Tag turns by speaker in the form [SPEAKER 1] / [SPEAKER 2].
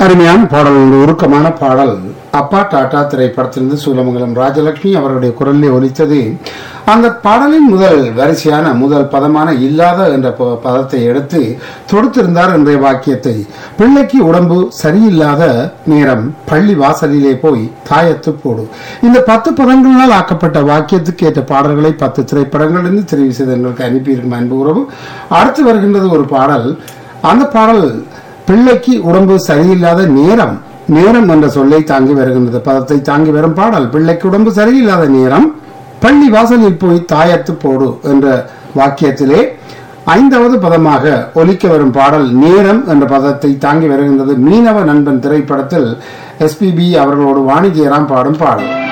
[SPEAKER 1] அருமையான பாடல் ஒரு உருக்கமான பாடல் அப்பா டாடா திரைப்படத்திலிருந்து சூலமங்கலம் ராஜலட்சுமி அவருடைய குரலில் ஒலித்தது அந்த பாடலின் முதல் வரிசையான முதல் பதமான இல்லாத என்ற ப- பதத்தை எடுத்து தொடுத்திருந்தார் என்ற வாக்கியத்தை பிள்ளைக்கு உடம்பு சரியில்லாத நேரம் பள்ளி வாசலிலே போய் தாயத்து போடு இந்த பத்து பதங்களால் ஆக்கப்பட்ட வாக்கியத்துக்கு ஏற்ற பாடல்களை பத்து திரைப்படங்களிலிருந்து தெரிவு செய்து எங்களுக்கு அனுப்பியிருக்கும் அன்பு உறவு அடுத்து வருகின்றது ஒரு பாடல் அந்த பாடல் பிள்ளைக்கு உடம்பு சரியில்லாத நேரம் நேரம் என்ற சொல்லை தாங்கி வருகின்றது பதத்தை தாங்கி வரும் பாடல் பிள்ளைக்கு உடம்பு சரியில்லாத நேரம் பள்ளி வாசலில் போய் தாயத்து போடு என்ற வாக்கியத்திலே ஐந்தாவது பதமாக ஒலிக்க வரும் பாடல் நேரம் என்ற பதத்தை தாங்கி வருகின்றது மீனவ நண்பன் திரைப்படத்தில் எஸ்பிபி அவர்களோடு வாணிஜியராம் பாடும் பாடல்